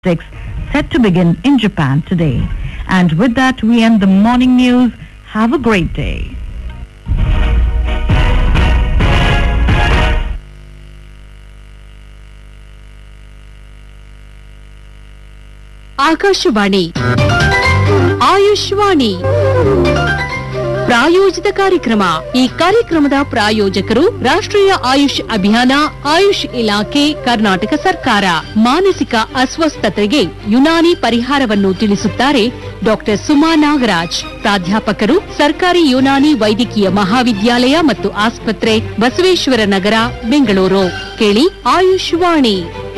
6 set to begin in Japan today. And with that, we end the morning news. Have a great day. Akashvani ಆಯುಷ್ವಾಣಿ ಪ್ರಾಯೋಜಿತ ಕಾರ್ಯಕ್ರಮ ಈ ಕಾರ್ಯಕ್ರಮದ ಪ್ರಾಯೋಜಕರು ರಾಷ್ಟ್ರೀಯ ಆಯುಷ್ ಅಭಿಯಾನ ಆಯುಷ್ ಇಲಾಖೆ ಕರ್ನಾಟಕ ಸರ್ಕಾರ ಮಾನಸಿಕ ಅಸ್ವಸ್ಥತೆಗೆ ಯುನಾನಿ ಪರಿಹಾರವನ್ನು ತಿಳಿಸುತ್ತಾರೆ ಡಾಕ್ಟರ್ ಸುಮಾ ನಾಗರಾಜ್ ಪ್ರಾಧ್ಯಾಪಕರು ಸರ್ಕಾರಿ ಯುನಾನಿ ವೈದ್ಯಕೀಯ ಮಹಾವಿದ್ಯಾಲಯ ಮತ್ತು ಆಸ್ಪತ್ರೆ ಬಸವೇಶ್ವರ ನಗರ ಬೆಂಗಳೂರು ಕೇಳಿ ಆಯುಷ್ವಾಣಿ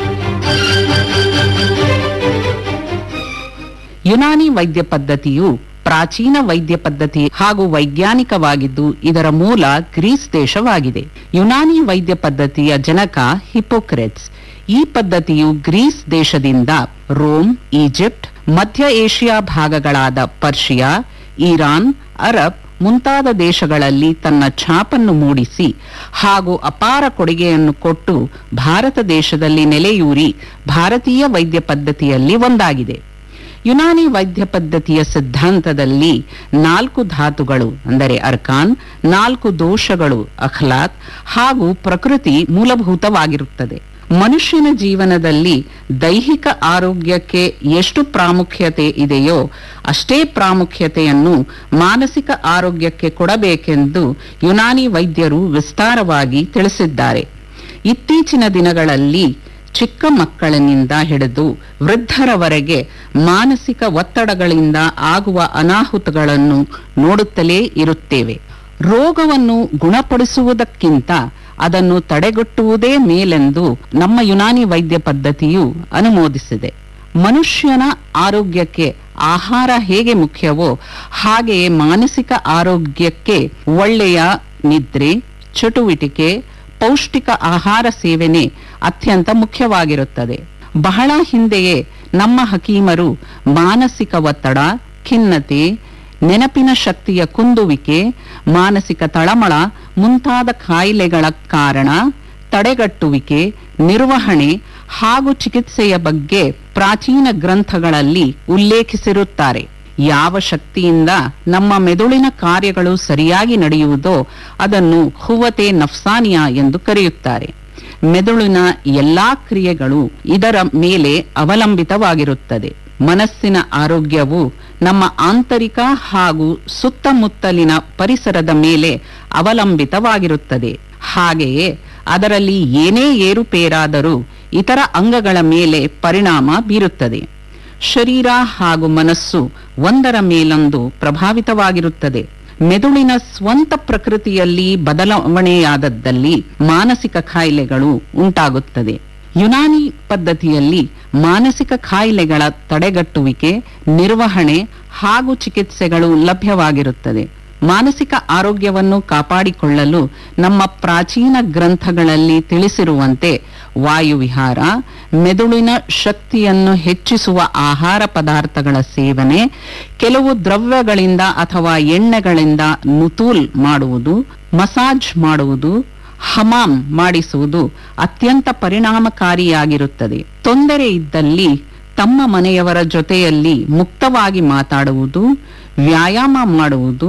ಯುನಾನಿ ವೈದ್ಯ ಪದ್ಧತಿಯು ಪ್ರಾಚೀನ ವೈದ್ಯ ಪದ್ಧತಿ ಹಾಗೂ ವೈಜ್ಞಾನಿಕವಾಗಿದ್ದು ಇದರ ಮೂಲ ಗ್ರೀಸ್ ದೇಶವಾಗಿದೆ ಯುನಾನಿ ವೈದ್ಯ ಪದ್ಧತಿಯ ಜನಕ ಹಿಪೋಕ್ರೆಟ್ಸ್ ಈ ಪದ್ಧತಿಯು ಗ್ರೀಸ್ ದೇಶದಿಂದ ರೋಮ್ ಈಜಿಪ್ಟ್ ಮಧ್ಯ ಏಷ್ಯಾ ಭಾಗಗಳಾದ ಪರ್ಷಿಯಾ ಇರಾನ್ ಅರಬ್ ಮುಂತಾದ ದೇಶಗಳಲ್ಲಿ ತನ್ನ ಛಾಪನ್ನು ಮೂಡಿಸಿ ಹಾಗೂ ಅಪಾರ ಕೊಡುಗೆಯನ್ನು ಕೊಟ್ಟು ಭಾರತ ದೇಶದಲ್ಲಿ ನೆಲೆಯೂರಿ ಭಾರತೀಯ ವೈದ್ಯ ಪದ್ಧತಿಯಲ್ಲಿ ಒಂದಾಗಿದೆ ಯುನಾನಿ ವೈದ್ಯ ಪದ್ಧತಿಯ ಸಿದ್ಧಾಂತದಲ್ಲಿ ನಾಲ್ಕು ಧಾತುಗಳು ಅಂದರೆ ಅರ್ಕಾನ್ ನಾಲ್ಕು ದೋಷಗಳು ಅಖ್ಲಾತ್ ಹಾಗೂ ಪ್ರಕೃತಿ ಮೂಲಭೂತವಾಗಿರುತ್ತದೆ ಮನುಷ್ಯನ ಜೀವನದಲ್ಲಿ ದೈಹಿಕ ಆರೋಗ್ಯಕ್ಕೆ ಎಷ್ಟು ಪ್ರಾಮುಖ್ಯತೆ ಇದೆಯೋ ಅಷ್ಟೇ ಪ್ರಾಮುಖ್ಯತೆಯನ್ನು ಮಾನಸಿಕ ಆರೋಗ್ಯಕ್ಕೆ ಕೊಡಬೇಕೆಂದು ಯುನಾನಿ ವೈದ್ಯರು ವಿಸ್ತಾರವಾಗಿ ತಿಳಿಸಿದ್ದಾರೆ ಇತ್ತೀಚಿನ ದಿನಗಳಲ್ಲಿ ಚಿಕ್ಕ ಮಕ್ಕಳಿನಿಂದ ಹಿಡಿದು ವೃದ್ಧರವರೆಗೆ ಮಾನಸಿಕ ಒತ್ತಡಗಳಿಂದ ಆಗುವ ಅನಾಹುತಗಳನ್ನು ನೋಡುತ್ತಲೇ ಇರುತ್ತೇವೆ ರೋಗವನ್ನು ಗುಣಪಡಿಸುವುದಕ್ಕಿಂತ ಅದನ್ನು ತಡೆಗಟ್ಟುವುದೇ ಮೇಲೆಂದು ನಮ್ಮ ಯುನಾನಿ ವೈದ್ಯ ಪದ್ಧತಿಯು ಅನುಮೋದಿಸಿದೆ ಮನುಷ್ಯನ ಆರೋಗ್ಯಕ್ಕೆ ಆಹಾರ ಹೇಗೆ ಮುಖ್ಯವೋ ಹಾಗೆಯೇ ಮಾನಸಿಕ ಆರೋಗ್ಯಕ್ಕೆ ಒಳ್ಳೆಯ ನಿದ್ರೆ ಚಟುವಟಿಕೆ ಪೌಷ್ಟಿಕ ಆಹಾರ ಸೇವನೆ ಅತ್ಯಂತ ಮುಖ್ಯವಾಗಿರುತ್ತದೆ ಬಹಳ ಹಿಂದೆಯೇ ನಮ್ಮ ಹಕೀಮರು ಮಾನಸಿಕ ಒತ್ತಡ ಖಿನ್ನತೆ ನೆನಪಿನ ಶಕ್ತಿಯ ಕುಂದುವಿಕೆ ಮಾನಸಿಕ ತಳಮಳ ಮುಂತಾದ ಕಾಯಿಲೆಗಳ ಕಾರಣ ತಡೆಗಟ್ಟುವಿಕೆ ನಿರ್ವಹಣೆ ಹಾಗೂ ಚಿಕಿತ್ಸೆಯ ಬಗ್ಗೆ ಪ್ರಾಚೀನ ಗ್ರಂಥಗಳಲ್ಲಿ ಉಲ್ಲೇಖಿಸಿರುತ್ತಾರೆ ಯಾವ ಶಕ್ತಿಯಿಂದ ನಮ್ಮ ಮೆದುಳಿನ ಕಾರ್ಯಗಳು ಸರಿಯಾಗಿ ನಡೆಯುವುದೋ ಅದನ್ನು ಹುವತೆ ನಫ್ಸಾನಿಯಾ ಎಂದು ಕರೆಯುತ್ತಾರೆ ಮೆದುಳಿನ ಎಲ್ಲಾ ಕ್ರಿಯೆಗಳು ಇದರ ಮೇಲೆ ಅವಲಂಬಿತವಾಗಿರುತ್ತದೆ ಮನಸ್ಸಿನ ಆರೋಗ್ಯವು ನಮ್ಮ ಆಂತರಿಕ ಹಾಗೂ ಸುತ್ತಮುತ್ತಲಿನ ಪರಿಸರದ ಮೇಲೆ ಅವಲಂಬಿತವಾಗಿರುತ್ತದೆ ಹಾಗೆಯೇ ಅದರಲ್ಲಿ ಏನೇ ಏರುಪೇರಾದರೂ ಇತರ ಅಂಗಗಳ ಮೇಲೆ ಪರಿಣಾಮ ಬೀರುತ್ತದೆ ಶರೀರ ಹಾಗೂ ಮನಸ್ಸು ಒಂದರ ಮೇಲೊಂದು ಪ್ರಭಾವಿತವಾಗಿರುತ್ತದೆ ಮೆದುಳಿನ ಸ್ವಂತ ಪ್ರಕೃತಿಯಲ್ಲಿ ಬದಲಾವಣೆಯಾದದ್ದಲ್ಲಿ ಮಾನಸಿಕ ಕಾಯಿಲೆಗಳು ಉಂಟಾಗುತ್ತದೆ ಯುನಾನಿ ಪದ್ಧತಿಯಲ್ಲಿ ಮಾನಸಿಕ ಕಾಯಿಲೆಗಳ ತಡೆಗಟ್ಟುವಿಕೆ ನಿರ್ವಹಣೆ ಹಾಗೂ ಚಿಕಿತ್ಸೆಗಳು ಲಭ್ಯವಾಗಿರುತ್ತದೆ ಮಾನಸಿಕ ಆರೋಗ್ಯವನ್ನು ಕಾಪಾಡಿಕೊಳ್ಳಲು ನಮ್ಮ ಪ್ರಾಚೀನ ಗ್ರಂಥಗಳಲ್ಲಿ ತಿಳಿಸಿರುವಂತೆ ವಾಯುವಿಹಾರ ಮೆದುಳಿನ ಶಕ್ತಿಯನ್ನು ಹೆಚ್ಚಿಸುವ ಆಹಾರ ಪದಾರ್ಥಗಳ ಸೇವನೆ ಕೆಲವು ದ್ರವ್ಯಗಳಿಂದ ಅಥವಾ ಎಣ್ಣೆಗಳಿಂದ ನುತೂಲ್ ಮಾಡುವುದು ಮಸಾಜ್ ಮಾಡುವುದು ಹಮಾಮ್ ಮಾಡಿಸುವುದು ಅತ್ಯಂತ ಪರಿಣಾಮಕಾರಿಯಾಗಿರುತ್ತದೆ ತೊಂದರೆ ಇದ್ದಲ್ಲಿ ತಮ್ಮ ಮನೆಯವರ ಜೊತೆಯಲ್ಲಿ ಮುಕ್ತವಾಗಿ ಮಾತಾಡುವುದು ವ್ಯಾಯಾಮ ಮಾಡುವುದು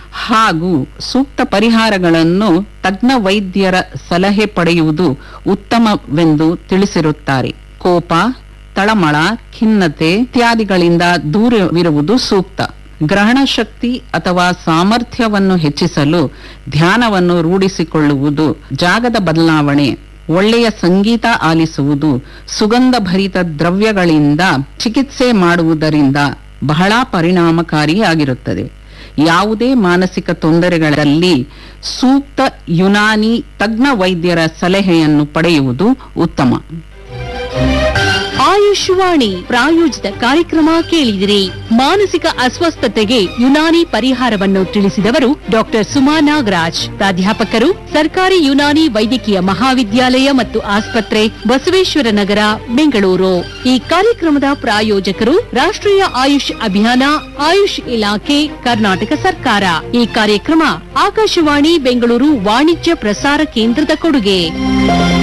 ಹಾಗೂ ಸೂಕ್ತ ಪರಿಹಾರಗಳನ್ನು ತಜ್ಞ ವೈದ್ಯರ ಸಲಹೆ ಪಡೆಯುವುದು ಉತ್ತಮವೆಂದು ತಿಳಿಸಿರುತ್ತಾರೆ ಕೋಪ ತಳಮಳ ಖಿನ್ನತೆ ಇತ್ಯಾದಿಗಳಿಂದ ದೂರವಿರುವುದು ಸೂಕ್ತ ಗ್ರಹಣ ಶಕ್ತಿ ಅಥವಾ ಸಾಮರ್ಥ್ಯವನ್ನು ಹೆಚ್ಚಿಸಲು ಧ್ಯಾನವನ್ನು ರೂಢಿಸಿಕೊಳ್ಳುವುದು ಜಾಗದ ಬದಲಾವಣೆ ಒಳ್ಳೆಯ ಸಂಗೀತ ಆಲಿಸುವುದು ಸುಗಂಧ ಭರಿತ ದ್ರವ್ಯಗಳಿಂದ ಚಿಕಿತ್ಸೆ ಮಾಡುವುದರಿಂದ ಬಹಳ ಪರಿಣಾಮಕಾರಿಯಾಗಿರುತ್ತದೆ ಯಾವುದೇ ಮಾನಸಿಕ ತೊಂದರೆಗಳಲ್ಲಿ ಸೂಕ್ತ ಯುನಾನಿ ತಜ್ಞ ವೈದ್ಯರ ಸಲಹೆಯನ್ನು ಪಡೆಯುವುದು ಉತ್ತಮ ಆಯುಷ್ವಾಣಿ ಪ್ರಾಯೋಜಿತ ಕಾರ್ಯಕ್ರಮ ಕೇಳಿದಿರಿ ಮಾನಸಿಕ ಅಸ್ವಸ್ಥತೆಗೆ ಯುನಾನಿ ಪರಿಹಾರವನ್ನು ತಿಳಿಸಿದವರು ಡಾಕ್ಟರ್ ಸುಮಾ ನಾಗರಾಜ್ ಪ್ರಾಧ್ಯಾಪಕರು ಸರ್ಕಾರಿ ಯುನಾನಿ ವೈದ್ಯಕೀಯ ಮಹಾವಿದ್ಯಾಲಯ ಮತ್ತು ಆಸ್ಪತ್ರೆ ಬಸವೇಶ್ವರ ನಗರ ಬೆಂಗಳೂರು ಈ ಕಾರ್ಯಕ್ರಮದ ಪ್ರಾಯೋಜಕರು ರಾಷ್ಟ್ರೀಯ ಆಯುಷ್ ಅಭಿಯಾನ ಆಯುಷ್ ಇಲಾಖೆ ಕರ್ನಾಟಕ ಸರ್ಕಾರ ಈ ಕಾರ್ಯಕ್ರಮ ಆಕಾಶವಾಣಿ ಬೆಂಗಳೂರು ವಾಣಿಜ್ಯ ಪ್ರಸಾರ ಕೇಂದ್ರದ ಕೊಡುಗೆ